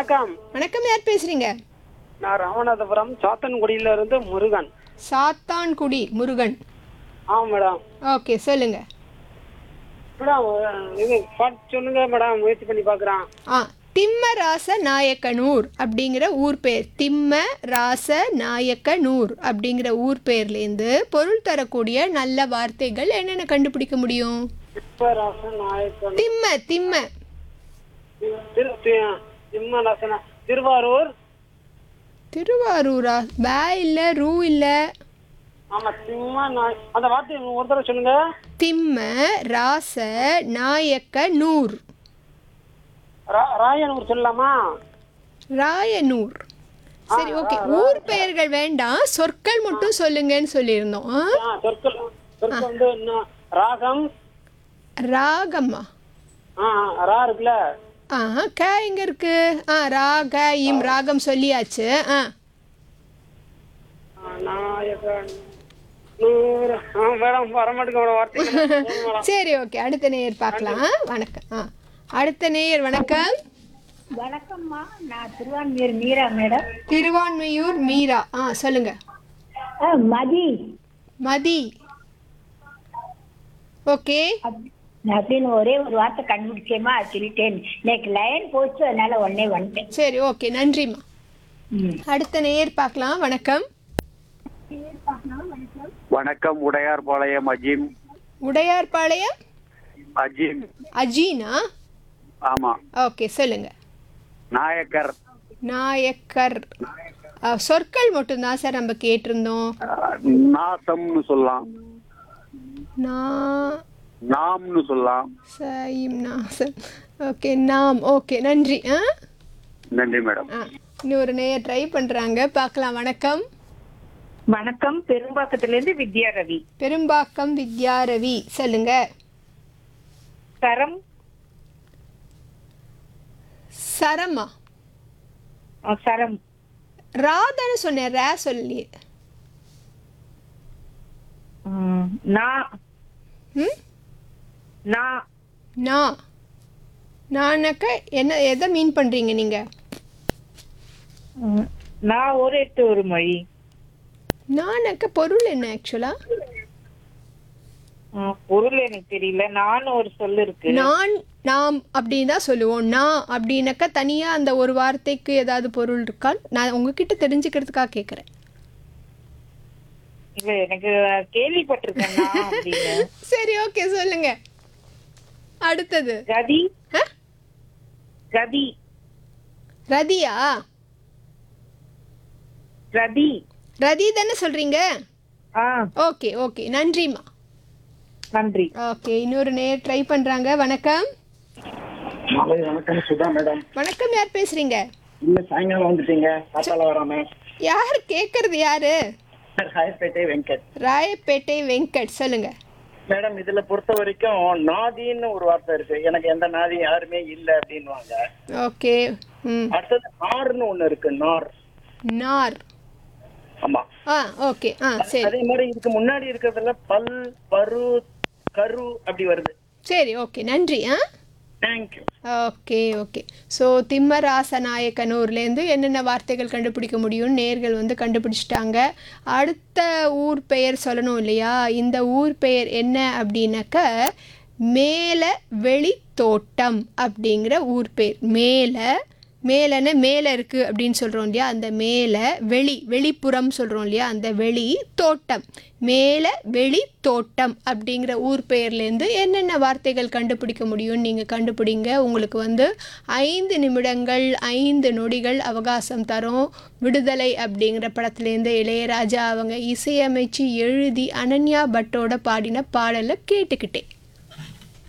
வணக்கம் வணக்கம் யார் பேசுறீங்க நான் ராமநாதபுரம் சாத்தன்குடியில இருந்து முருகன் சாத்தான்குடி முருகன் ஆமா மேடம் ஓகே சொல்லுங்க மேடம் இது பாட்டு சொல்லுங்க மேடம் முயற்சி பண்ணி பார்க்குறேன் ஆ திம்மராச நாயக்கனூர் அப்படிங்கிற ஊர் பேர் திம்ம ராச நாயக்கனூர் அப்படிங்கிற ஊர் பேர்லேருந்து பொருள் தரக்கூடிய நல்ல வார்த்தைகள் என்னென்ன கண்டுபிடிக்க முடியும் திப்பராசன் நாயக்கன் திம்ம திம்ம திரு தி- திம்மராசனா திருவாரூர் திருவாரூரா பே இல்லை ரூ இல்லை ஆமா திம்ம நாய் அந்த வார்த்தை ஒரு தடவை சொல்லுங்க திம்ம ராச நாயக்க நூர் ரா- ராயனூர் சொல்லலாமா ராயனூர் சரி ஓகே ஊர் பெயர்கள் வேண்டாம் சொற்கள் மட்டும் சொல்லுங்கன்னு சொல்லியிருந்தோம் ஆ? ஆ, சொற்கள் சொற்கள் வந்து என்ன ராகம் ராகம்மா ஆ ஆ, ரா இருக்குல்ல ஆ க எங்க இருக்கு ஆ ராக இம் ராகம் சொல்லியாச்சு ஆ ஆ, நாயகன் நூறு ஆ மேடம் வர மாட்டேங்க மேடம் வார்த்தை மேடம் சரி ஓகே அடுத்த நேயர் பார்க்கலாம் வணக்கம் ஆ அடுத்த நேயர் வணக்கம் வணக்கம்மா நான் திருவான்மையூர் மீரா மேடம் திருவான்மையூர் மீரா ஆ சொல்லுங்க ஆ, மதி மதி ஓகே அப்- நான் அப்படின்னு ஒரே ஒரு வார்த்தை கண்டுபிடிச்சேமா சொல்லிட்டேன் இன்னைக்கு லைன் போச்சு அதனால உடனே வந்துட்டேன் சரி ஓகே நன்றிம்மா ம். அடுத்த நேயர் பார்க்கலாம் வணக்கம் வணக்கம் உடையார் பாளையம் அஜீம் உடையார்பாளையம் அஜீம் அஜீனா ஆமா ஓகே சொல்லுங்க நாயக்கர் நாயக்கர் ஆ, சொற்கள் மட்டும்தான் சார் நம்ம கேட்டிருந்தோம் அஹ், நாசம்னு சொல்லலாம் நான் நாம்னு சொல்லலாம் சைம் நாசம் ஓகே நாம் ஓகே நன்றி ஆ நன்றி மேடம் ஆ இன்னொரு நேயர் ட்ரை பண்ணுறாங்க பார்க்கலாம் வணக்கம் வணக்கம் பெரும்பாக்கத்துல இருந்து வித்யா ரவி பெரும்பாக்கம் வித்யாரவி சொல்லுங்க சரம் சரமா அஹ், சரம் ராதான்னு சொன்னேன் ரே சொல்லி உம், நா ம் நா நான் நானாக்க என்ன எதை மீன் பண்ணுறீங்க நீங்கள் உம், நான் ஒரு எட்டு ஒரு மொழி நானாக்க பொருள் என்ன ஆக்சுவலாக உம், பொருள் எனக்கு தெரியல நானும் ஒரு சொல் இருக்கு நான் நாம் அப்படின்னு தான் சொல்லுவோம் நான் அப்படின்னாக்கா தனியாக அந்த ஒரு வார்த்தைக்கு ஏதாவது பொருள் இருக்கா நான் உங்ககிட்ட தெரிஞ்சுக்கிறதுக்காக கேட்குறேன் இல்ல எனக்கு கேள்விப்பட்டிருக்கேன் நான் அப்படின்னு சரி ஓகே சொல்லுங்க அடுத்தது ரதி ஆ? ரதி ரதியா ரதி ரதி தானே சொல்றீங்க ஆ ஓகே ஓகே நன்றிம்மா நன்றி ஓகே இன்னொரு நேர் ட்ரை பண்ணுறாங்க வணக்கம் மாலை வணக்கம் சுதா மேடம் வணக்கம் யார் பேசுறீங்க இல்ல சாயங்காலம் வந்துட்டீங்க காத்தால வராம யார் கேட்கறது யாரு ராயப்பேட்டை வெங்கட் ராயப்பேட்டை வெங்கட் சொல்லுங்க மேடம் இதுல பொறுத்த வரைக்கும் நாதின்னு ஒரு வார்த்தை இருக்கு எனக்கு எந்த நாதி யாருமே இல்ல அப்படின்னுவாங்க ஓகே ம் அடுத்தது நார்னு ஒண்ணு இருக்கு நார் நார் ஆமா ஆ ஓகே ஆ சரி அதே மாதிரி இதுக்கு முன்னாடி இருக்கிறதுல பல் பரு கரு அப்படி வருது சரி ஓகே நன்றி ஆ தேங்க்யூ ஓகே ஓகே ஸோ திம்மராசநாயக்கனூர்லேருந்து என்னென்ன வார்த்தைகள் கண்டுபிடிக்க முடியும்னு நேர்கள் வந்து கண்டுபிடிச்சிட்டாங்க அடுத்த ஊர் பெயர் சொல்லணும் இல்லையா இந்த ஊர் பெயர் என்ன அப்படின்னாக்க மேலே வெளித்தோட்டம் அப்படிங்கிற ஊர் பேர் மேலே மேலேன்னு மேலே இருக்குது அப்படின்னு சொல்கிறோம் இல்லையா அந்த மேலே வெளி வெளிப்புறம் சொல்கிறோம் இல்லையா அந்த வெளி தோட்டம் மேலே வெளி தோட்டம் அப்படிங்கிற ஊர் பெயர்லேருந்து என்னென்ன வார்த்தைகள் கண்டுபிடிக்க முடியும்னு நீங்கள் கண்டுபிடிங்க உங்களுக்கு வந்து ஐந்து நிமிடங்கள் ஐந்து நொடிகள் அவகாசம் தரும் விடுதலை அப்படிங்கிற படத்துலேருந்து இளையராஜா அவங்க இசையமைச்சு எழுதி அனன்யா பட்டோட பாடின பாடலை கேட்டுக்கிட்டே